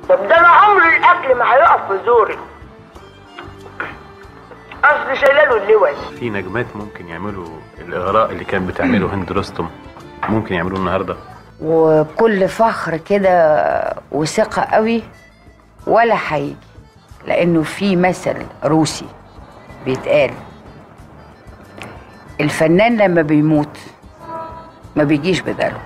طب ده انا عمري الاكل ما هيقف في زوري اصل شايله اللوز في نجمات ممكن يعملوا الاغراء اللي كان بتعمله هند رستم ممكن يعملوه النهارده وبكل فخر كده وثقة قوي ولا هيجي لأنه في مثل روسي بيتقال الفنان لما بيموت ما بيجيش بداله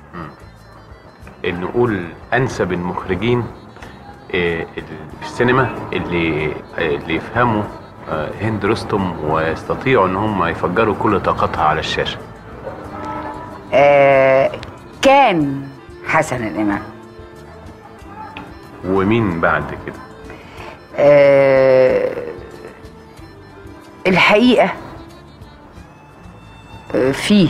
ان نقول انسب المخرجين آه، في السينما اللي اللي يفهموا آه، هند رستم ويستطيعوا ان هم يفجروا كل طاقتها على الشاشه آه كان حسن الإمام ومين بعد كده آه الحقيقة آه في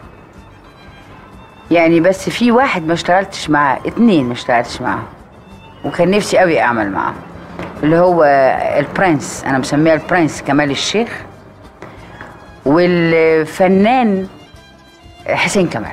يعني بس في واحد ما اشتغلتش معاه اتنين ما اشتغلتش معاه وكان نفسي قوي اعمل معاه اللي هو البرنس انا مسميها البرنس كمال الشيخ والفنان حسين كمال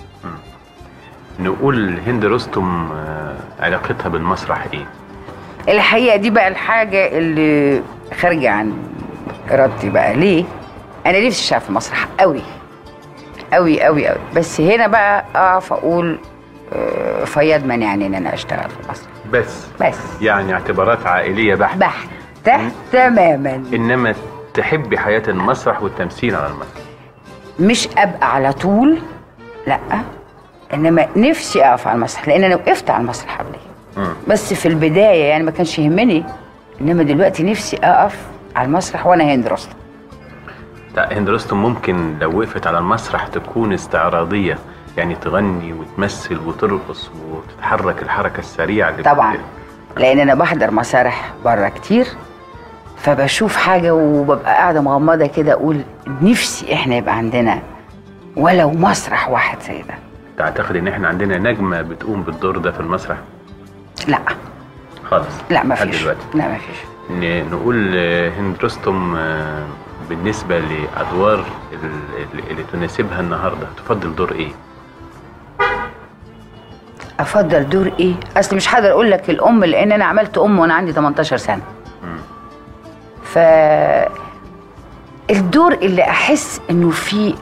نقول هند رستم آه، علاقتها بالمسرح ايه الحقيقه دي بقى الحاجه اللي خارجه عن ارادتي بقى ليه انا نفسي اشتغل في المسرح قوي قوي قوي قوي بس هنا بقى اقف اقول آه، فياض مانعني ان انا اشتغل في المسرح بس بس يعني اعتبارات عائليه بحت بحتة تماما انما تحبي حياه المسرح والتمثيل على المسرح مش ابقى على طول لا انما نفسي اقف على المسرح لان انا وقفت على المسرح قبل مم. بس في البدايه يعني ما كانش يهمني انما دلوقتي نفسي اقف على المسرح وانا هند رستم لا هند رستم ممكن لو وقفت على المسرح تكون استعراضيه يعني تغني وتمثل وترقص وتتحرك الحركه السريعه اللي طبعا بت- لان انا بحضر مسارح بره كتير فبشوف حاجه وببقى قاعده مغمضه كده اقول نفسي احنا يبقى عندنا ولو مسرح واحد زي ده تعتقد ان احنا عندنا نجمه بتقوم بالدور ده في المسرح لا خالص لا ما لحد فيش دلوقتي لا ما فيش ن- نقول آه، هند رستم آه، بالنسبه لادوار ال- ال- اللي تناسبها النهارده تفضل دور ايه افضل دور ايه اصل مش هقدر اقول لك الام لان انا عملت ام وانا عندي 18 سنه ف الدور اللي احس انه فيه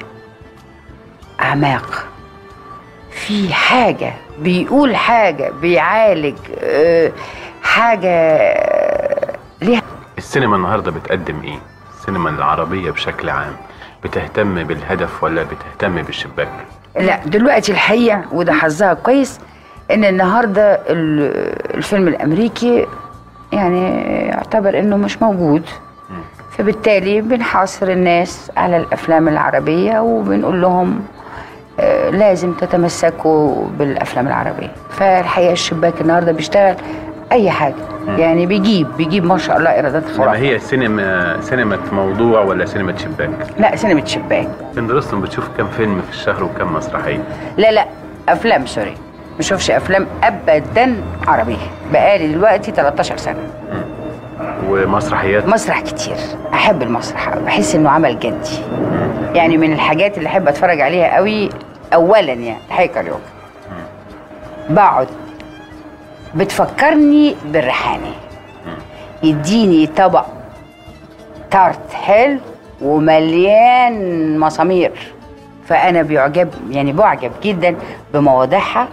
اعماق في حاجه بيقول حاجه بيعالج آه، حاجه آه، ليها السينما النهارده بتقدم ايه السينما العربيه بشكل عام بتهتم بالهدف ولا بتهتم بالشباك لا دلوقتي الحقيقه وده حظها كويس ان النهارده ال- الفيلم الامريكي يعني يعتبر انه مش موجود فبالتالي بنحاصر الناس على الافلام العربيه وبنقول لهم آه، لازم تتمسكوا بالافلام العربيه فالحقيقه الشباك النهارده بيشتغل اي حاجه يعني بيجيب بيجيب ما شاء الله ايرادات انما خرافيه هي سينما سينما موضوع ولا سينما شباك لا سينما شباك هند رستم بتشوف كم فيلم في الشهر وكم مسرحيه لا لا افلام سوري ما اشوفش افلام ابدا عربيه بقالي دلوقتي 13 سنه ومسرحيات مسرح كتير احب المسرح أوي. بحس انه عمل جدي يعني من الحاجات اللي احب اتفرج عليها قوي اولا يعني الحقيقه كاريوكا بقعد بتفكرني بالريحاني يديني طبق تارت حلو ومليان مسامير فانا بيعجب يعني بعجب جدا بمواضيعها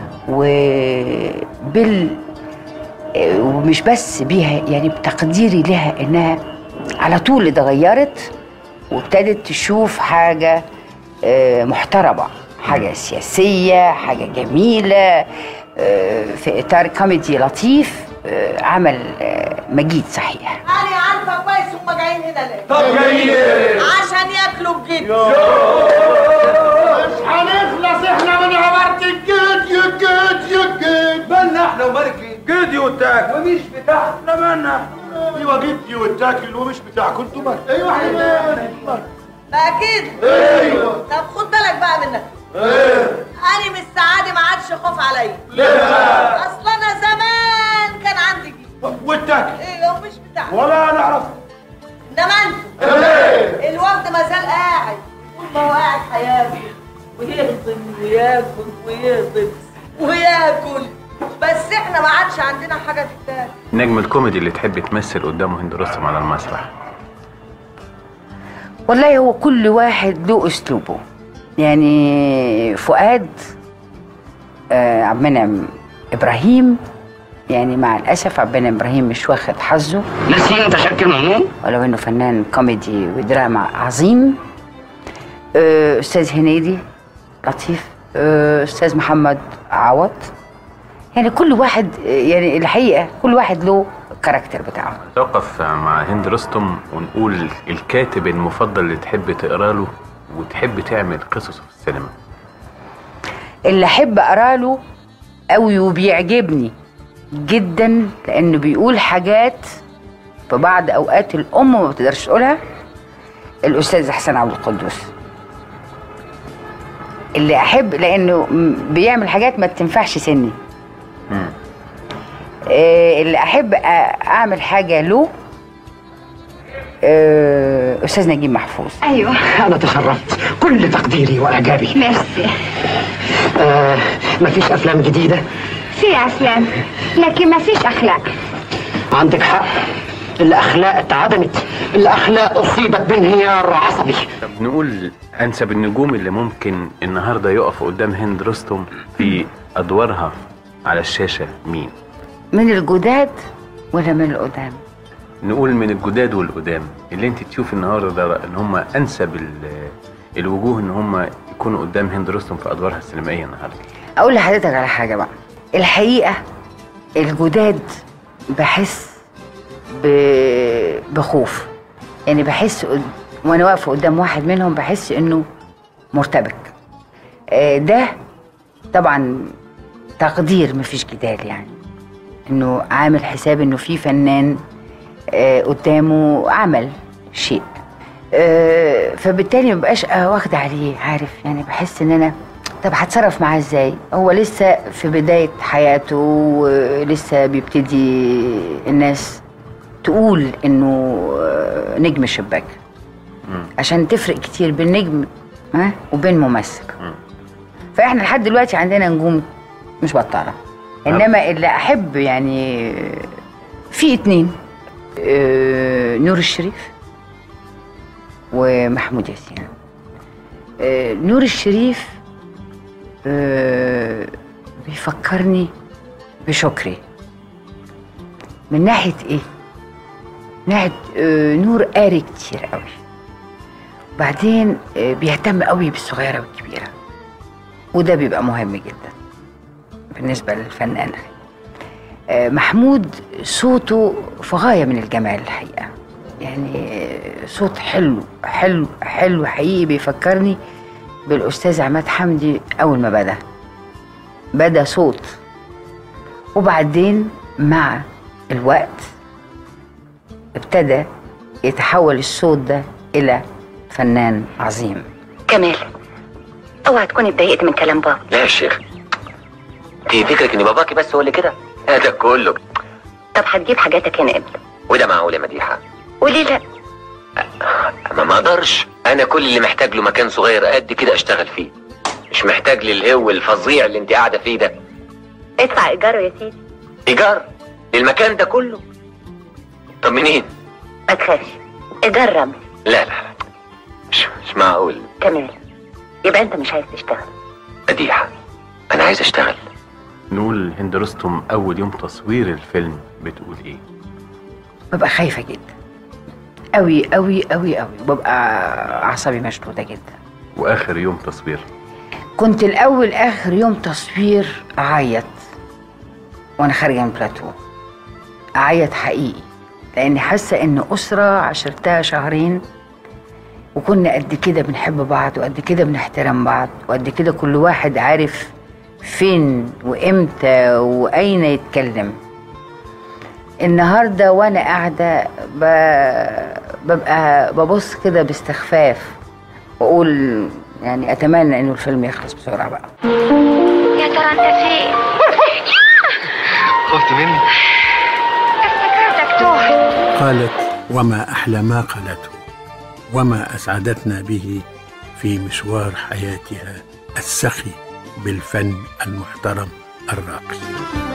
وبال ومش بس بيها يعني بتقديري لها انها على طول اتغيرت وابتدت تشوف حاجه آه، محترمه حاجه سياسيه حاجه جميله آه، في اطار كوميدي لطيف آه، عمل آه، مجيد صحيح انا عارفه كويس هم جايين هنا ليه طب جايين ليه؟ عشان ياكلوا الجد مش هنخلص احنا من عبارة الجد يا جد يا جد مالنا احنا ومالك جدي والتاكل ومش بتاعنا مالنا ايوه جدي والتاكل ومش بتاعكم انتوا مالك ايوه احنا مالك ما اكيد ايوه طب خد بالك بقى منك ايه انا من السعاده ما عادش خوف عليا ليه بقى؟ اصل انا زمان كان عندي جد والتاكل ايه ومش بتاعك ولا نعرف انما انتوا ايه الوفد ما زال قاعد طول ما هو قاعد هياكل ويهضم وياكل ويهضم وياكل بس بس احنا ما عادش عندنا حاجه تتقال نجم الكوميدي اللي تحب تمثل قدامه هند رستم على المسرح والله هو كل واحد له اسلوبه يعني فؤاد آه عبد المنعم ابراهيم يعني مع الاسف عبد المنعم ابراهيم مش واخد حظه ناسين تشكل مضمون ولو انه فنان كوميدي ودراما عظيم آه، استاذ هنيدي لطيف آه، استاذ محمد عوض يعني كل واحد آه، يعني الحقيقه كل واحد له كاركتر بتاعه نتوقف مع هند رستم ونقول الكاتب المفضل اللي تحب تقرا له وتحب تعمل قصصه في السينما اللي احب اقرا له قوي وبيعجبني جدا لانه بيقول حاجات في بعض اوقات الام ما بتقدرش تقولها الاستاذ حسن عبد القدوس اللي احب لانه م- بيعمل حاجات ما تنفعش سني آه، اللي احب أ- اعمل حاجه له آه، استاذ نجيب محفوظ ايوه انا تشرفت كل تقديري واعجابي ميرسي آه مفيش افلام جديده في افلام لكن ما فيش اخلاق عندك حق الاخلاق اتعدمت الاخلاق اصيبت بانهيار عصبي طب نقول انسب النجوم اللي ممكن النهارده يقف قدام هند رستم في ادوارها على الشاشه مين من الجداد ولا من القدام نقول من الجداد والقدام اللي انت تشوف النهارده ان هم انسب ال- الوجوه ان هم يكونوا قدام هند رستم في ادوارها السينمائيه النهارده اقول لحضرتك على حاجه بقى الحقيقه الجداد بحس ب... بخوف يعني بحس قد... وانا واقفه قدام واحد منهم بحس انه مرتبك آه، ده طبعا تقدير مفيش جدال يعني انه عامل حساب انه في فنان آه، قدامه عمل شيء آه، فبالتالي مبقاش واخده عليه عارف يعني بحس ان انا طب هتصرف معاه ازاي هو لسه في بداية حياته ولسه بيبتدي الناس تقول انه آه، نجم الشباك عشان تفرق كتير بين نجم ها وبين ممثل فاحنا لحد دلوقتي عندنا نجوم مش بطالة انما اللي احب يعني في اتنين آه، نور الشريف ومحمود ياسين آه، نور الشريف آه، بيفكرني بشكري من ناحية ايه؟ من ناحية آه، نور قاري كتير قوي وبعدين آه، بيهتم قوي بالصغيرة والكبيرة وده بيبقى مهم جدا بالنسبة للفنان آه، محمود صوته في غاية من الجمال الحقيقة يعني آه، صوت حلو حلو حلو حقيقي بيفكرني بالأستاذ عماد حمدي أول ما بدأ بدأ صوت وبعدين مع الوقت ابتدى يتحول الصوت ده إلى فنان عظيم كمال اوعى تكوني اتضايقت من كلام بابا لا يا شيخ في فكرك ان باباكي بس هو اللي كده هذا كله طب هتجيب حاجاتك هنا امتى وده معقول يا مديحه قولي لا ما ما اقدرش انا كل اللي محتاج له مكان صغير قد كده اشتغل فيه مش محتاج للهو الفظيع اللي انت قاعده فيه ده ادفع ايجاره يا سيدي ايجار للمكان ده كله طب منين ما تخافش ايجار رمل لا لا لا مش, مش معقول كمال يبقى انت مش عايز تشتغل مديحه انا عايز اشتغل نقول هند رستم اول يوم تصوير الفيلم بتقول ايه ببقى خايفة جدا أوي أوي أوي أوي ببقى أعصابي مشدودة جدا واخر يوم تصوير كنت الأول آخر يوم تصوير أعيط وأنا خارجة من بلاتو أعيط حقيقي لأني حاسة إن أسرة عشرتها شهرين وكنا قد كده بنحب بعض وقد كده بنحترم بعض وقد كده كل واحد عارف فين وإمتى وأين يتكلم النهارده وانا قاعده ب... ببقى ببص كده باستخفاف واقول يعني اتمنى انه الفيلم يخلص بسرعه بقى يا ترى انت فين خفت مني افتكرتك تهت قالت وما أحلى ما قالته وما أسعدتنا به في مشوار حياتها السخي بالفن المحترم الراقي